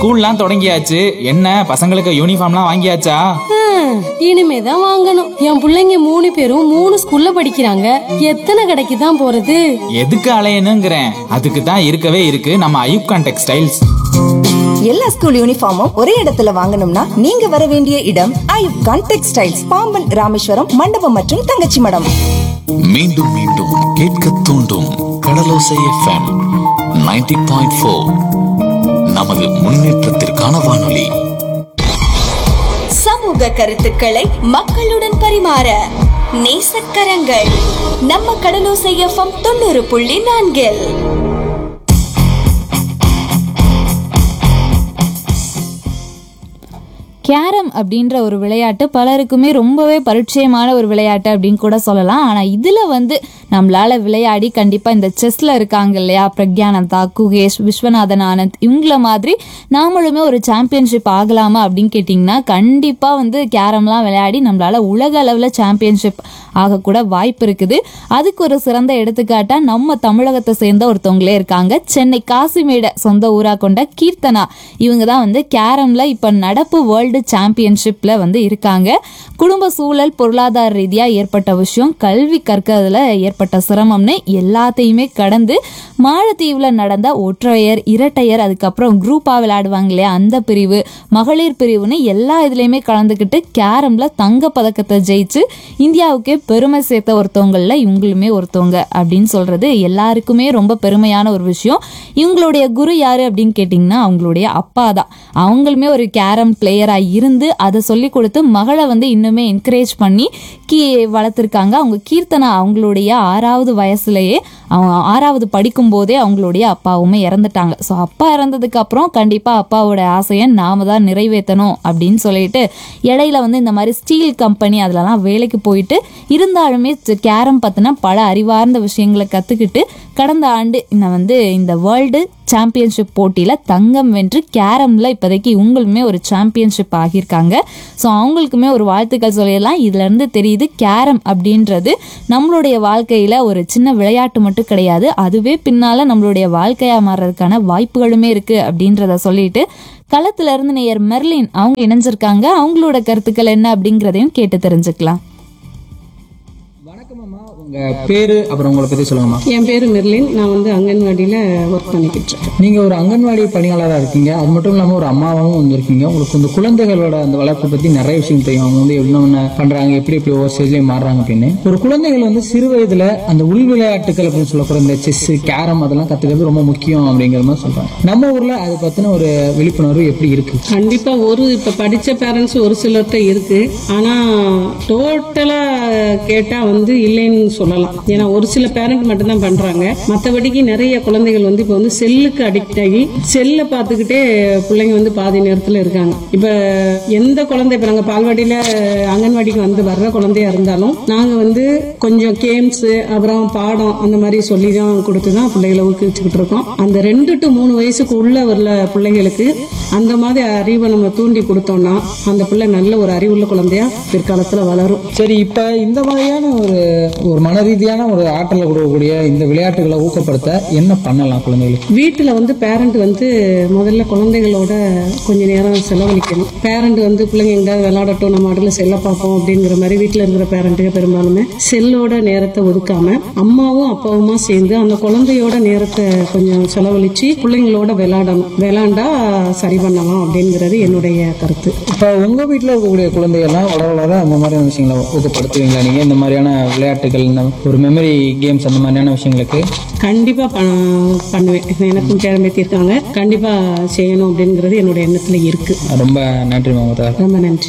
ஸ்கூல்லாம் தொடங்கியாச்சு என்ன பசங்களுக்கு யூனிஃபார்ம்லாம் வாங்கியாச்சா ஹம், இனிமேதான் வாங்கணும் என் புள்ளைங்க மூணு பேரும் மூணு ஸ்கூல்ல படிக்கிறாங்க எத்தனை கடைக்கு தான் போறது எதுக்கு அலையணுங்கிறேன் அதுக்கு தான் இருக்கவே இருக்கு நம்ம ஐயூப்கான் டெக்ஸ்டைல்ஸ் எல்லா ஸ்கூல் யூனிஃபார்மும் ஒரே இடத்துல வாங்கணும்னா நீங்க வர வேண்டிய இடம் ஐயூப் கான் டெக்ஸ்டைல்ஸ் பாம்பன் ராமேஸ்வரம் மண்டபம் மற்றும் தங்கச்சி மடம் மீண்டும் மீண்டும் கேட்க தூண்டும் கடலோசை எஃப்எம் 90.4 பாயிண்ட் ஃபோர் நமது முன்னேற்றத்திற்கான வானொலி சமூக கருத்துக்களை மக்களுடன் பரிமாற நேசக்கரங்கள் நம்ம கடலோசை எஃப்எம் தொண்ணூறு புள்ளி நான்கில் கேரம் அப்படின்ற ஒரு விளையாட்டு பலருக்குமே ரொம்பவே பரிச்சயமான ஒரு விளையாட்டு அப்படின்னு கூட சொல்லலாம் ஆனால் இதில் வந்து நம்மளால விளையாடி கண்டிப்பாக இந்த செஸ்ல இருக்காங்க இல்லையா பிரக்யானந்தா குகேஷ் விஸ்வநாதன் ஆனந்த் இவங்கள மாதிரி நாமளுமே ஒரு சாம்பியன்ஷிப் ஆகலாமா அப்படின்னு கேட்டிங்கன்னா கண்டிப்பாக வந்து கேரம்லாம் விளையாடி நம்மளால உலக அளவில் சாம்பியன்ஷிப் ஆகக்கூட வாய்ப்பு இருக்குது அதுக்கு ஒரு சிறந்த எடுத்துக்காட்டா நம்ம தமிழகத்தை சேர்ந்த ஒருத்தவங்களே இருக்காங்க சென்னை காசிமேடை சொந்த ஊரா கொண்ட கீர்த்தனா இவங்க தான் வந்து கேரம்ல இப்ப நடப்பு வேர்ல்டு சாம்பியன்ஷிப்ல வந்து இருக்காங்க குடும்ப சூழல் பொருளாதார ரீதியா ஏற்பட்ட விஷயம் கல்வி கற்கிறதுல ஏற்பட்ட சிரமம்னு எல்லாத்தையுமே கடந்து மாலத்தீவுல நடந்த ஒற்றையர் இரட்டையர் அதுக்கப்புறம் குரூப்பா விளையாடுவாங்க இல்லையா அந்த பிரிவு மகளிர் பிரிவுன்னு எல்லா இதுலயுமே கலந்துக்கிட்டு கேரம்ல தங்க பதக்கத்தை ஜெயிச்சு இந்தியாவுக்கே பெருமை சேர்த்த ஒருத்தவங்கள இவங்களுமே ஒருத்தவங்க அப்படின்னு சொல்றது எல்லாருக்குமே ரொம்ப பெருமையான ஒரு விஷயம் இவங்களுடைய குரு யாரு அப்படின்னு கேட்டிங்கன்னா அவங்களுடைய அப்பா தான் அவங்களுமே ஒரு கேரம் பிளேயரா இருந்து அதை சொல்லி கொடுத்து மகளை வந்து இன்னுமே என்கரேஜ் பண்ணி கீ வளர்த்துருக்காங்க அவங்க கீர்த்தனா அவங்களுடைய ஆறாவது வயசுலயே அவங்க ஆறாவது படிக்கும் போதே அவங்களுடைய அப்பாவுமே இறந்துட்டாங்க ஸோ அப்பா இறந்ததுக்கு அப்புறம் கண்டிப்பா அப்பாவோட ஆசையை நாம தான் நிறைவேற்றணும் அப்படின்னு சொல்லிட்டு இடையில வந்து இந்த மாதிரி ஸ்டீல் கம்பெனி அதுலலாம் வேலைக்கு போயிட்டு இருந்தாலுமே கேரம் பத்தின பல அறிவார்ந்த விஷயங்களை கத்துக்கிட்டு கடந்த ஆண்டு இந்த வந்து இந்த வேர்ல்டு சாம்பியன்ஷிப் போட்டியில தங்கம் வென்று கேரம்ல இப்போதைக்கு இவங்களுமே ஒரு சாம்பியன்ஷிப் ஆகியிருக்காங்க ஸோ அவங்களுக்குமே ஒரு வாழ்த்துக்கள் சொல்லிடலாம் இதுல இருந்து தெரியுது கேரம் அப்படின்றது நம்மளுடைய வாழ்க்கையில ஒரு சின்ன விளையாட்டு மட்டும் கிடையாது அதுவே பின்னால நம்மளுடைய வாழ்க்கையா மாறுறதுக்கான வாய்ப்புகளுமே இருக்கு அப்படின்றத சொல்லிட்டு களத்துல இருந்து நேயர் மெர்லின் அவங்க இணைஞ்சிருக்காங்க அவங்களோட கருத்துக்கள் என்ன அப்படிங்கிறதையும் கேட்டு தெரிஞ்சுக்கலாம் வணக்கம்மா உங்க பேரு அப்புறம் உங்களை பத்தி சொல்லுங்கம்மா என் பேர் மெர்லின் நான் வந்து அங்கன்வாடியில் ஒர்க் பண்ணிக்கிட்டு இருக்கேன் நீங்க ஒரு அங்கன்வாடி பணியாளராக இருக்கீங்க அது மட்டும் இல்லாம ஒரு அம்மாவாகவும் வந்திருக்கீங்க உங்களுக்கு இந்த குழந்தைகளோட அந்த வளர்ப்பு பத்தி நிறைய விஷயம் தெரியும் அவங்க வந்து என்னென்ன பண்றாங்க எப்படி எப்படி ஒவ்வொரு ஸ்டேஜ்லயும் மாறுறாங்க அப்படின்னு ஒரு குழந்தைகள் வந்து சிறு வயதுல அந்த உள் விளையாட்டுகள் அப்படின்னு சொல்லக்கூட இந்த செஸ் கேரம் அதெல்லாம் கத்துக்கிறது ரொம்ப முக்கியம் அப்படிங்கிற மாதிரி சொல்றாங்க நம்ம ஊர்ல அதை பத்தின ஒரு விழிப்புணர்வு எப்படி இருக்கு கண்டிப்பா ஒரு இப்ப படிச்ச பேரண்ட்ஸ் ஒரு சிலர்கிட்ட இருக்கு ஆனா டோட்டலா கேட்டா வந்து இல்லைன்னு சொல்லலாம் ஏன்னா ஒரு சில பேரண்ட் மட்டும்தான் பண்றாங்க மத்தபடிக்கு நிறைய குழந்தைகள் வந்து இப்ப வந்து செல்லுக்கு அடிக்ட் ஆகி செல்லை பார்த்துக்கிட்டே பிள்ளைங்க வந்து பாதி நேரத்துல இருக்காங்க இப்ப எந்த குழந்தை இப்ப நாங்க பால்வாடியில அங்கன்வாடிக்கு வந்து வர்ற குழந்தையா இருந்தாலும் நாங்க வந்து கொஞ்சம் கேம்ஸ் அப்புறம் பாடம் அந்த மாதிரி சொல்லி தான் கொடுத்து தான் பிள்ளைகளை ஊக்குவிச்சுக்கிட்டு இருக்கோம் அந்த ரெண்டு டு மூணு வயசுக்கு உள்ள உள்ள பிள்ளைகளுக்கு அந்த மாதிரி அறிவை நம்ம தூண்டி கொடுத்தோம்னா அந்த பிள்ளை நல்ல ஒரு அறிவுள்ள குழந்தையா பிற்காலத்துல வளரும் சரி இப்ப இந்த மாதிரியான ஒரு ஒரு மன ரீதியான ஒரு ஆற்றலை கொடுக்கக்கூடிய இந்த விளையாட்டுகளை ஊக்கப்படுத்த என்ன பண்ணலாம் குழந்தைகளுக்கு வீட்டுல வந்து பேரண்ட் வந்து முதல்ல குழந்தைகளோட கொஞ்ச நேரம் செலவழிக்கணும் பேரண்ட் வந்து பிள்ளைங்க எங்கேயாவது விளையாடட்டும் நம்ம அடுல செல்ல பார்ப்போம் அப்படிங்கிற மாதிரி வீட்டுல இருக்கிற பேரண்ட்டுக்கு பெரும்பாலுமே செல்லோட நேரத்தை ஒதுக்காம அம்மாவும் அப்பாவுமா சேர்ந்து அந்த குழந்தையோட நேரத்தை கொஞ்சம் செலவழிச்சு பிள்ளைங்களோட விளையாடணும் விளையாண்டா சரி பண்ணலாம் அப்படிங்கிறது என்னுடைய கருத்து இப்ப உங்க வீட்டுல இருக்கக்கூடிய குழந்தைகள்லாம் வளர வளர அந்த மாதிரியான விஷயங்களை ஊக்கப்படுத்துவீங்களா நீங்க இந்த மாதிரியான விளையாட்டுகள் இந்த ஒரு மெமரி கேம்ஸ் அந்த மாதிரியான விஷயங்களுக்கு கண்டிப்பா ப- பண்ணுவேன் எனக்கும் பேரம்பேத்தி இருக்காங்க கண்டிப்பா செய்யணும் அப்படிங்கிறது என்னோட எண்ணத்துல இருக்கு ரொம்ப நன்றி மாமதா ரொம்ப நன்றி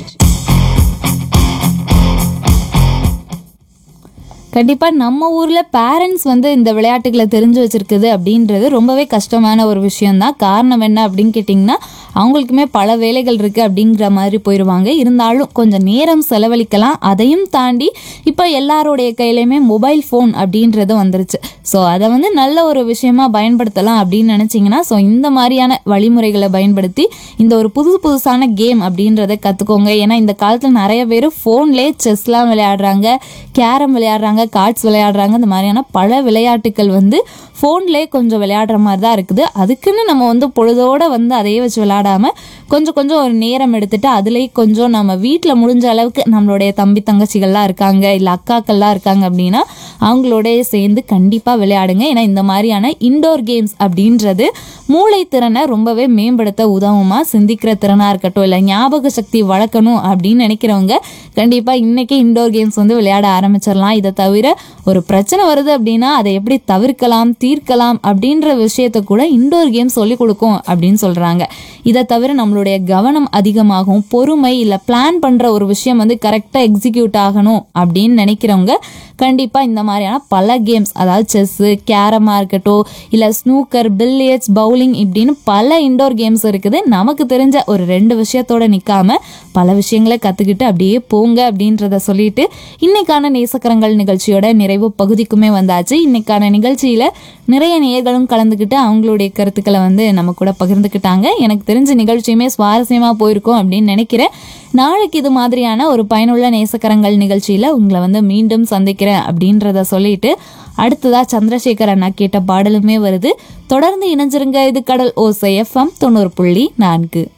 கண்டிப்பா நம்ம ஊர்ல பேரண்ட்ஸ் வந்து இந்த விளையாட்டுகளை தெரிஞ்சு வச்சிருக்குது அப்படின்றது ரொம்பவே கஷ்டமான ஒரு விஷயம்தான் காரணம் என்ன அப்படின்னு கேட்டிங்கன்னா அவங்களுக்குமே பல வேலைகள் இருக்கு அப்படிங்கிற மாதிரி போயிடுவாங்க இருந்தாலும் கொஞ்சம் நேரம் செலவழிக்கலாம் அதையும் தாண்டி இப்போ எல்லாருடைய கையிலையுமே மொபைல் ஃபோன் அப்படின்றது வந்துருச்சு ஸோ அதை வந்து நல்ல ஒரு விஷயமா பயன்படுத்தலாம் அப்படின்னு நினைச்சீங்கன்னா ஸோ இந்த மாதிரியான வழிமுறைகளை பயன்படுத்தி இந்த ஒரு புதுசு புதுசான கேம் அப்படின்றத கற்றுக்கோங்க ஏன்னா இந்த காலத்தில் நிறைய பேர் ஃபோன்லேயே செஸ்லாம் விளையாடுறாங்க கேரம் விளையாடுறாங்க கார்ட்ஸ் விளையாடுறாங்க இந்த மாதிரியான பல விளையாட்டுகள் வந்து ஃபோன்லேயே கொஞ்சம் விளையாடுற மாதிரி தான் இருக்குது அதுக்குன்னு நம்ம வந்து பொழுதோட வந்து அதையே வச்சு விளையாடாம கொஞ்சம் கொஞ்சம் ஒரு நேரம் எடுத்துட்டு அதுலேயே கொஞ்சம் நம்ம வீட்டில் முடிஞ்ச அளவுக்கு நம்மளுடைய தம்பி தங்கச்சிகள்லாம் இருக்காங்க இல்லை அக்காக்கள்லாம் இருக்காங்க அப்படின்னா அவங்களோடய சேர்ந்து கண்டிப்பாக விளையாடுங்க ஏன்னா இந்த மாதிரியான இண்டோர் கேம்ஸ் அப்படின்றது மூளை திறனை ரொம்பவே மேம்படுத்த உதவுமா சிந்திக்கிற திறனாக இருக்கட்டும் இல்லை ஞாபக சக்தி வளர்க்கணும் அப்படின்னு நினைக்கிறவங்க கண்டிப்பாக இன்றைக்கே இண்டோர் கேம்ஸ் வந்து விளையாட ஆரம்பிச்சிடலாம் இதை தவிர ஒரு பிரச்சனை வருது அப்படின்னா அதை எப்படி தவிர்க்கலாம் தீர்க்கலாம் அப்படின்ற விஷயத்த கூட இண்டோர் கேம் சொல்லி கொடுக்கும் அப்படின்னு சொல்கிறாங்க இதை தவிர நம்மளுடைய கவனம் அதிகமாகும் பொறுமை இல்லை பிளான் பண்ணுற ஒரு விஷயம் வந்து கரெக்டாக எக்ஸிக்யூட் ஆகணும் அப்படின்னு நினைக்கிறவங்க கண்டிப்பாக இந்த மாதிரியான பல கேம்ஸ் அதாவது செஸ்ஸு கேரமாக இருக்கட்டும் இல்லை ஸ்னூக்கர் பில்லியட்ஸ் பவுலிங் இப்படின்னு பல இண்டோர் கேம்ஸ் இருக்குது நமக்கு தெரிஞ்ச ஒரு ரெண்டு விஷயத்தோட நிற்காம பல விஷயங்களை கற்றுக்கிட்டு அப்படியே போங்க அப்படின்றத சொல்லிட்டு இன்னைக்கான நேசக்கரங்கள் நிகழ்ச்சியோட நிறைவு பகுதிக்குமே வந்தாச்சு இன்னைக்கான நிகழ்ச்சியில் நிறைய நேர்களும் கலந்துக்கிட்டு அவங்களுடைய கருத்துக்களை வந்து நம்ம கூட பகிர்ந்துக்கிட்டாங்க எனக்கு தெரிஞ்ச நிகழ்ச்சியுமே சுவாரஸ்யமாக போயிருக்கும் அப்படின்னு நினைக்கிறேன் நாளைக்கு இது மாதிரியான ஒரு பயனுள்ள நேசக்கரங்கள் நிகழ்ச்சியில் உங்களை வந்து மீண்டும் சந்திக்கிறேன் அப்படின்றத சொல்லிட்டு அடுத்ததா சந்திரசேகர் அண்ணா கேட்ட பாடலுமே வருது தொடர்ந்து இணைஞ்சிருங்க இது கடல் ஓசை எஃப்எம் தொண்ணூறு புள்ளி நான்கு